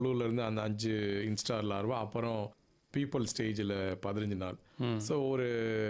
ப்ளூல இருந்து அந்த அஞ்சு இன்ஸ்டார் லார்வா அப்புறம் பீப்புள் ஸ்டேஜில் பதினஞ்சு நாள் ஸோ ஒரு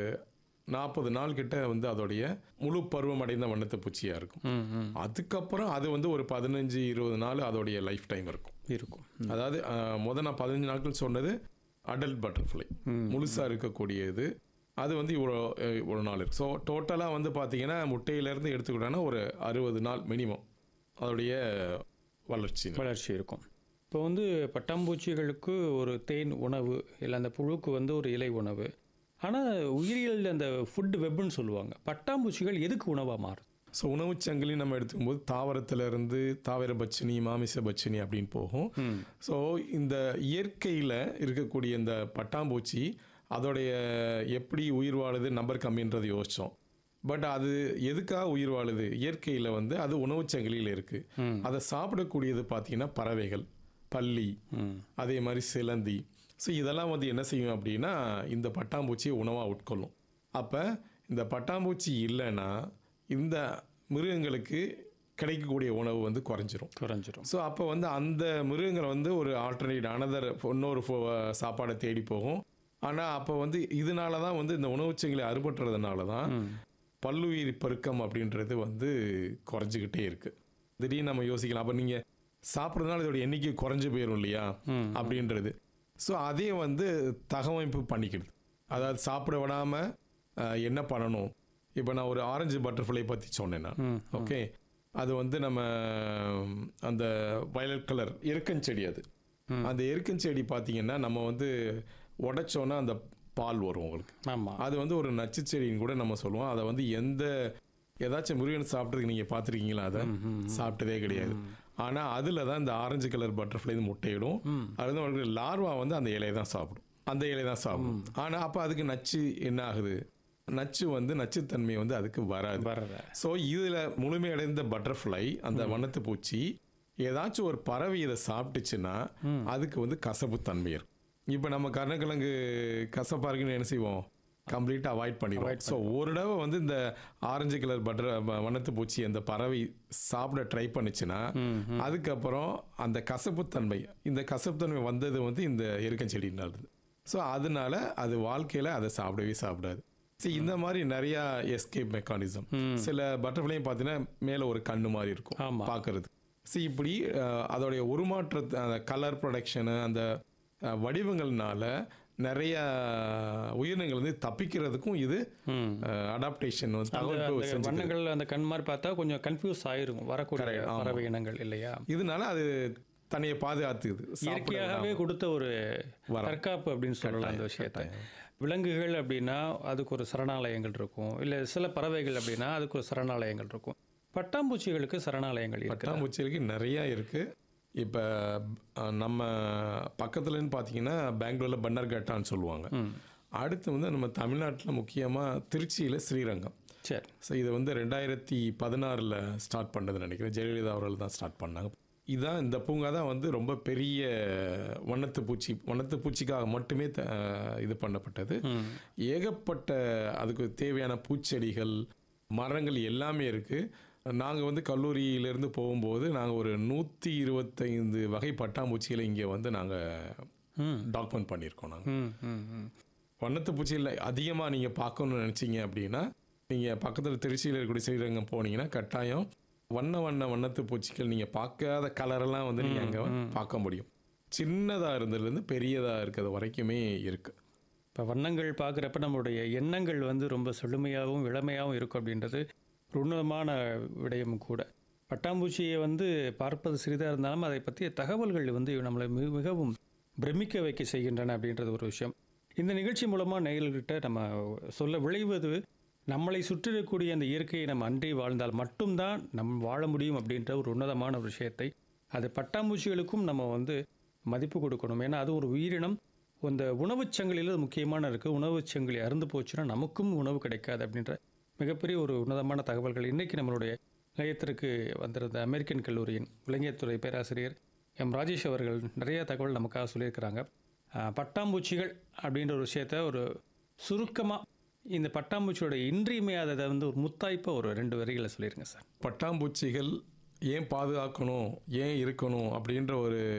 நாற்பது நாள் கிட்ட வந்து அதோடைய முழு பருவம் அடைந்த வண்ணத்து பூச்சியாக இருக்கும் ம் ம் அதுக்கப்புறம் அது வந்து ஒரு பதினஞ்சு இருபது நாள் அதோடைய லைஃப் டைம் இருக்கும் இருக்கும் அதாவது அஹ், முத நான் பதினஞ்சு நாட்கள் சொன்னது அடல்ட் பட்டர்ஃப்ளை முழுசாக இருக்கக்கூடியது அது வந்து இவ்வளோ அஹ், இவ்வளோ நாள் இருக்கு ஸோ டோட்டலாக வந்து பார்த்தீங்கன்னா முட்டையிலேருந்து எடுத்துக்கிட்டோன்னா ஒரு அறுபது நாள் மினிமம் அதோடைய வளர்ச்சி வளர்ச்சி இருக்கும் இப்போ வந்து பட்டாம்பூச்சிகளுக்கு ஒரு தேன் உணவு இல்லை அந்த புழுக்கு வந்து ஒரு இலை உணவு ஆனால் உயிரியல் அந்த ஃபுட் வெப்னு சொல்லுவாங்க பட்டாம்பூச்சிகள் எதுக்கு உணவாக மாறும் ஸோ உணவுச் சங்கிலி நம்ம எடுத்துக்கும்போது தாவரத்துல இருந்து தாவர பச்சினி மாமிச பச்சினி அப்படின்னு போகும் ஸோ இந்த இயற்கையில் இருக்கக்கூடிய இந்த பட்டாம்பூச்சி அதோடைய எப்படி உயிர் வாழுது நம்பர் கம்மின்றது யோசித்தோம் பட் அது எதுக்காக உயிர் வாழுது இயற்கையில் வந்து அது உணவுச் சங்கிலியில் இருக்குது அதை சாப்பிடக்கூடியது பார்த்தீங்கன்னா பறவைகள் பல்லி அதே மாதிரி சிலந்தி ஸோ இதெல்லாம் வந்து என்ன செய்யும் அப்படின்னா இந்த பட்டாம்பூச்சியை உணவாக உட்கொள்ளும் அப்போ இந்த பட்டாம்பூச்சி இல்லைன்னா இந்த மிருகங்களுக்கு கிடைக்கக்கூடிய உணவு வந்து குறைஞ்சிரும் குறைஞ்சிரும் ஸோ அப்போ வந்து அந்த மிருகங்கள் வந்து ஒரு ஆல்டர்னேட் அனதர் இன்னொரு ஃபோ- சாப்பாடை தேடி போகும் ஆனால் அப்போ வந்து இதனால தான் வந்து இந்த உணவுச்சங்களை அறுபட்டுறதுனால தான் பல்லுயிர் பெருக்கம் அப்படின்றது வந்து குறைஞ்சிக்கிட்டே இருக்கு திடீர்னு நம்ம யோசிக்கலாம் அப்போ நீங்கள் சாப்பிட்றதுனால இதோட எண்ணிக்கை குறைஞ்சு போயிடும் இல்லையா அப்படின்றது ஸோ அதே வந்து தகவமைப்பு பண்ணிக்கிடுது அதாவது சாப்பிட விடாமல் என்ன பண்ணணும் இப்போ நான் ஒரு ஆரஞ்சு பட்டர்ஃப்ளை பற்றி சொன்னேன் நான் ஓகே அது வந்து நம்ம ம், அந்த வயலட் கலர் எருக்கஞ்செடி அது அந்த எருக்கஞ்செடி பார்த்தீங்கன்னா நம்ம வந்து உடைச்சோன்னா அந்த பால் வரும் உங்களுக்கு ஆமாம் அது வந்து ஒரு நச்சு செடின்னு கூட நம்ம சொல்லுவோம் அதை வந்து எந்த ஏதாச்சும் முருகன் சாப்பிட்றதுக்கு நீங்கள் பார்த்துருக்கீங்களா அதை சாப்பிட்டதே கிடையாது ஆனால் அதில் தான் இந்த ஆரஞ்சு கலர் பட்டர்ஃப்ளை முட்டையிடும் அது வந்து உங்களுக்கு லார்வா வந்து அந்த இலையை தான் சாப்பிடும் அந்த இலையை தான் சாப்பிடும் ஆனால் அப்போ அதுக்கு நச்சு என்ன ஆகுது நச்சு வந்து நச்சுத்தன்மை வந்து அதுக்கு வராது வர்றத ஸோ இதில் முழுமையடைந்த பட்டர்ஃப்ளை அந்த வண்ணத்து பூச்சி ஏதாச்சும் ஒரு பறவை இதை சாப்பிட்டுச்சுன்னா அதுக்கு வந்து கசப்பு தன்மை இருக்கும் இப்போ நம்ம கருணக்கிழங்கு கசப்பா இருக்குன்னு என்ன செய்வோம் கம்ப்ளீட்டாக அவாய்ட் பண்ணிடுவோம் ஸோ ஒரு தடவை வந்து இந்த ஆரஞ்சு கலர் பட்டர் வண்ணத்து பூச்சி அந்த பறவை சாப்பிட ட்ரை பண்ணுச்சுன்னா அதுக்கப்புறம் அந்த கசப்புத்தன்மை இந்த கசப்புத்தன்மை வந்தது வந்து இந்த எருக்கஞ்செடினால ஸோ அதனால அது வாழ்க்கையில் அதை சாப்பிடவே சாப்பிடாது சரி இந்த மாதிரி நிறையா எஸ்கேப் மெக்கானிசம் சில பட்டர்ஃப்ளையும் பார்த்தீங்கன்னா மேலே ஒரு கண்ணு மாதிரி இருக்கும் ஆமா. பார்க்கறது சரி இப்படி அஹ், அதோடைய உருமாற்ற அந்த கலர் ப்ரொடக்ஷனு அந்த அஹ், வடிவங்கள்னால நிறைய உயிரினங்கள் வந்து தப்பிக்கிறதுக்கும் இது அடாப்டேஷன் வந்து தகவல் அந்த செஞ்சு வண்ணங்கள் அந்த கண் மாதிரி பார்த்தா கொஞ்சம் கன்ஃபியூஸ் ஆயிரும் வரக்கூடிய பறவை இனங்கள் இல்லையா இதனால அது தன்னையை பாதுகாத்துக்குது சாப்பிட இயற்கையாகவே கொடுத்த ஒரு தற்காப்பு அப்படின்னு சொல்லலாம் அந்த விஷயத்தை விலங்குகள் அப்படின்னா அதுக்கு ஒரு சரணாலயங்கள் இருக்கும் இல்லை சில பறவைகள் அப்படின்னா அதுக்கு ஒரு சரணாலயங்கள் இருக்கும் பட்டாம்பூச்சிகளுக்கு சரணாலயங்கள் இருக்கு பட்டாம்பூச்சிகளுக்கு நிறைய இருக்கு இப்போ நம்ம பக்கத்துலன்னு பார்த்தீங்கன்னா பெங்களூரில் பன்னர்கட்டான்னு சொல்லுவாங்க அடுத்து வந்து நம்ம தமிழ்நாட்டில் முக்கியமாக திருச்சியில் ஸ்ரீரங்கம் சரி ஸோ இது வந்து ரெண்டாயிரத்தி பதினாறில் ஸ்டார்ட் பண்ணதுன்னு நினைக்கிறேன் ஜெயலலிதா அவர்கள் தான் ஸ்டார்ட் பண்ணாங்க இதான் இந்த பூங்கா தான் வந்து ரொம்ப பெரிய வண்ணத்து பூச்சி வண்ணத்து பூச்சிக்காக மட்டுமே த- இது பண்ணப்பட்டது ஏகப்பட்ட அதுக்கு தேவையான பூச்செடிகள் மரங்கள் எல்லாமே இருக்குது நாங்கள் வந்து கல்லூரியிலேருந்து போகும்போது நாங்கள் ஒரு நூற்றி இருபத்தைந்து வகை பட்டாம்பூச்சிகளை இங்கே வந்து நாங்கள் டாக்குமெண்ட் பண்ணியிருக்கோம் நாங்கள் ம் ம் ம் வண்ணத்து பூச்சியில் அதிகமாக நீங்கள் பார்க்கணும்னு நினச்சிங்க அப்படின்னா நீங்கள் பக்கத்தில் திருச்சியில் இருக்கக்கூடிய ஸ்ரீரங்கம் போனீங்கன்னா கட்டாயம் வண்ண வண்ண வண்ணத்து பூச்சிகள் நீங்கள் பார்க்காத கலரெல்லாம் வந்து நீங்கள் அங்கே பார்க்க முடியும் சின்னதாக இருந்ததுலேருந்து பெரியதாக இருக்கிறது வரைக்குமே இருக்குது இப்போ வண்ணங்கள் பார்க்குறப்ப நம்மளுடைய எண்ணங்கள் வந்து ரொம்ப செழுமையாகவும் இளமையாகவும் இருக்கும் அப்படின்றது ஒரு உன்னதமான விடயம் கூட பட்டாம்பூச்சியை வந்து பார்ப்பது சிறிதாக இருந்தாலும் அதை பற்றிய தகவல்கள் வந்து நம்மளை மிக மிகவும் பிரமிக்க வைக்க செய்கின்றன அப்படின்றது ஒரு விஷயம் இந்த நிகழ்ச்சி மூலமாக நேயர்கள்கிட்ட நம்ம சொல்ல விளைவது நம்மளை சுற்றிருக்கக்கூடிய அந்த இயற்கையை நம்ம அன்றி வாழ்ந்தால் மட்டும்தான் நம் வாழ முடியும் அப்படின்ற ஒரு உன்னதமான ஒரு விஷயத்தை அது பட்டாம்பூச்சிகளுக்கும் நம்ம வந்து மதிப்பு கொடுக்கணும் ஏன்னா அது ஒரு உயிரினம் அந்த உணவுச் சங்கிலியில் அது முக்கியமான இருக்குது உணவுச் சங்கிலி அருந்து போச்சுன்னா நமக்கும் உணவு கிடைக்காது அப்படின்ற மிகப்பெரிய ஒரு உன்னதமான தகவல்கள் இன்றைக்கி நம்மளுடைய நிலையத்திற்கு வந்திருந்த அமெரிக்கன் கல்லூரியின் விலங்கியத்துறை பேராசிரியர் எம் ராஜேஷ் அவர்கள் நிறைய தகவல் நமக்காக சொல்லியிருக்கிறாங்க ஆஹ், பட்டாம்பூச்சிகள் அப்படின்ற ஒரு விஷயத்த ஒரு சுருக்கமாக இந்த பட்டாம்பூச்சியோட இன்றியமையாததை வந்து ஒரு முத்தாய்ப்பாக ஒரு ரெண்டு வரிகளை சொல்லிடுங்க சார் பட்டாம்பூச்சிகள் ஏன் பாதுகாக்கணும் ஏன் இருக்கணும் அப்படின்ற ஒரு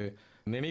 நினை